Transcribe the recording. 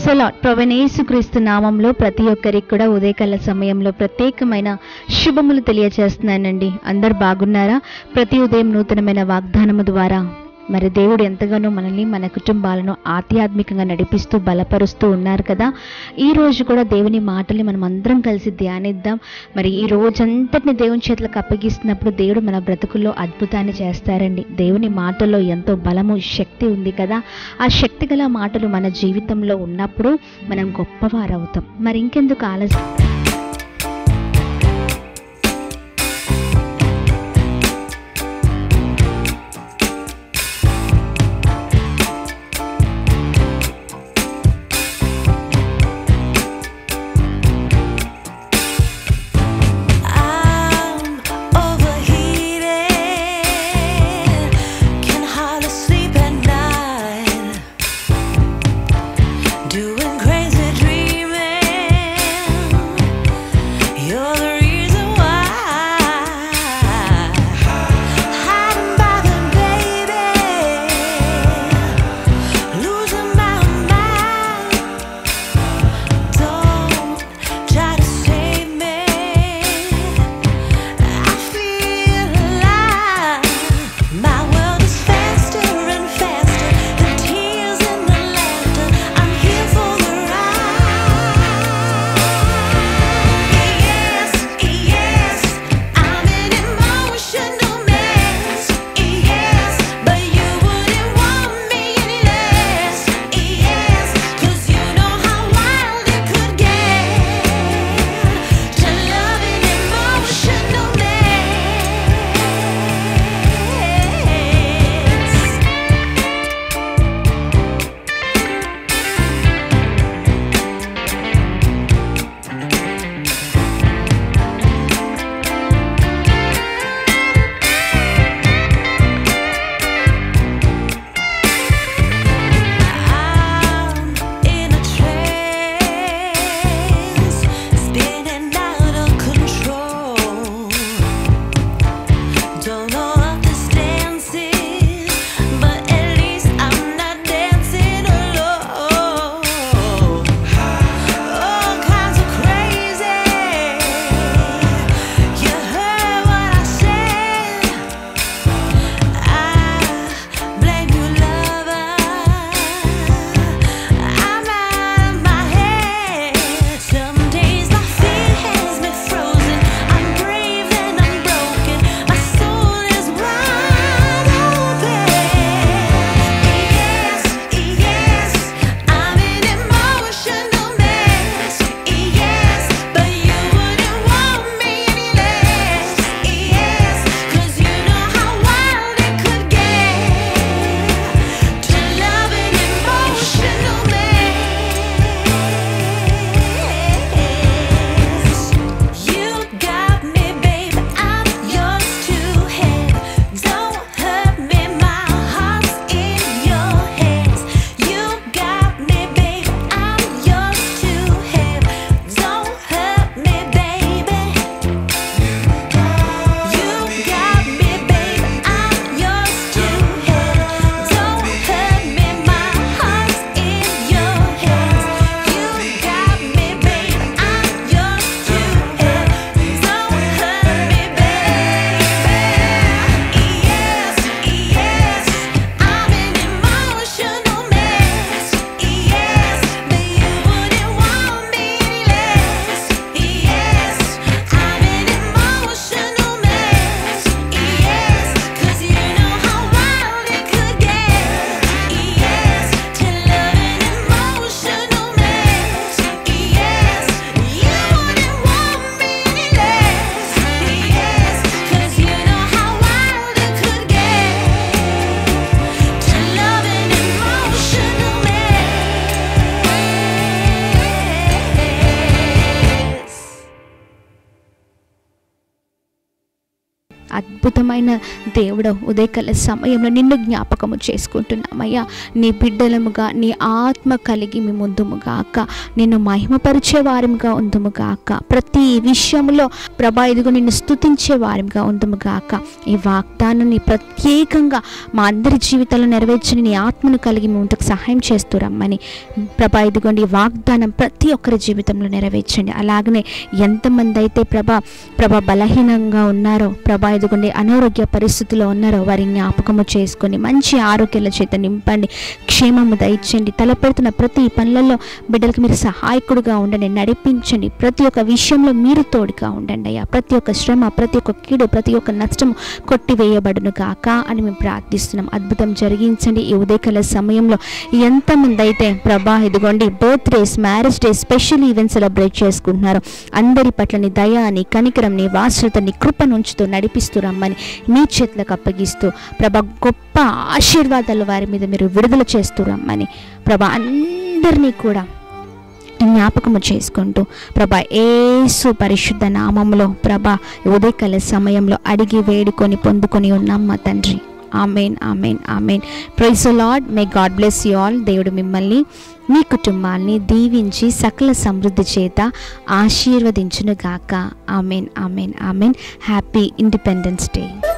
ప్రైసలాట్ ప్రవణేసుక్రీస్తు నామంలో ప్రతి ఒక్కరికి కూడా ఉదయకాల సమయంలో ప్రత్యేకమైన శుభములు తెలియచేస్తున్నానండి అందరు బాగున్నారా ప్రతి ఉదయం నూతనమైన వాగ్దానము ద్వారా మరి దేవుడు ఎంతగానో మనల్ని మన కుటుంబాలను ఆధ్యాత్మికంగా నడిపిస్తూ బలపరుస్తూ ఉన్నారు కదా ఈ రోజు కూడా దేవుని మాటల్ని మనం అందరం కలిసి ధ్యానిద్దాం మరి ఈ రోజంతటిని దేవుని చేతులకు అప్పగిస్తున్నప్పుడు దేవుడు మన బ్రతుకుల్లో అద్భుతాన్ని చేస్తారండి దేవుని మాటల్లో ఎంతో బలము శక్తి ఉంది కదా ఆ శక్తి గల మాటలు మన జీవితంలో ఉన్నప్పుడు మనం గొప్పవారవుతాం మరి ఇంకెందుకు ఆలస్యం I'm overheated, can hardly sleep at night, doing crazy dreaming. అద్భుతమైన దేవుడు ఉదయకాల సమయంలో నిన్ను జ్ఞాపకము చేసుకుంటున్నామయ్యా నీ బిడ్డలముగా నీ ఆత్మ కలిగి మీ ముందుముగాక నిన్ను మహిమపరిచే వారముగా ఉందుముగాక ప్రతి విషయంలో ప్రభా ఇదిగో నిన్ను స్తుతించే వారముగా ఉందుముగాక ఈ వాగ్దానాన్ని ప్రత్యేకంగా మా అందరి జీవితాల్లో నెరవేర్చని నీ ఆత్మను కలిగి మీ ముందుకు సహాయం చేస్తూ రమ్మని ప్రభా ఇదిగోండి ఈ వాగ్దానం ప్రతి ఒక్కరి జీవితంలో నెరవేర్చండి అలాగనే ఎంతమంది అయితే ప్రభా ప్రభా బలహీనంగా ఉన్నారో ప్రభా ఇదిగోండి అనారోగ్య పరిస్థితిలో ఉన్నారో వారి జ్ఞాపకము చేసుకొని మంచి ఆరోగ్యాల చేత నింపండి క్షేమము దయచండి తలపెడుతున్న ప్రతి పనులలో బిడ్డలకు మీరు సహాయకుడుగా ఉండండి నడిపించండి ప్రతి ఒక్క విషయంలో మీరు తోడుగా ఉండండి అయ్యా ప్రతి ఒక్క శ్రమ ప్రతి ఒక్క కీడు ప్రతి ఒక్క నష్టం కొట్టివేయబడును గాక అని మేము ప్రార్థిస్తున్నాం అద్భుతం జరిగించండి ఈ ఉదయకాల సమయంలో ఎంతమంది అయితే ప్రభా ఇదిగోండి birthdays marriage day special event celebrate చేసుకుంటున్నారు అందరి పట్ల నీ దయ నీ కనికరం నీ వాసులత నీ కృపను ఉంచుతూ నడిపిస్తూ రమ్మని మీ చేతులకు అప్పగిస్తూ ప్రభా గొప్ప ఆశీర్వాదాలు వారి మీద మీరు విడుదల చేస్తూ రమ్మని ప్రభా అందరినీ కూడా జ్ఞాపకము చేసుకుంటూ ప్రభా ఏసు పరిశుద్ధ నామంలో ప్రభా ఈ ఉదయకాల సమయంలో అడిగి వేడుకొని పొందుకొని ఉన్నాం మా తండ్రి amen amen amen praise Lord may God bless you all దేవుడు మిమ్మల్ని మీ కుటుంబాల్ని దీవించి సకల సమృద్ధి చేత ఆశీర్వదించును గాక amen amen amen happy Independence day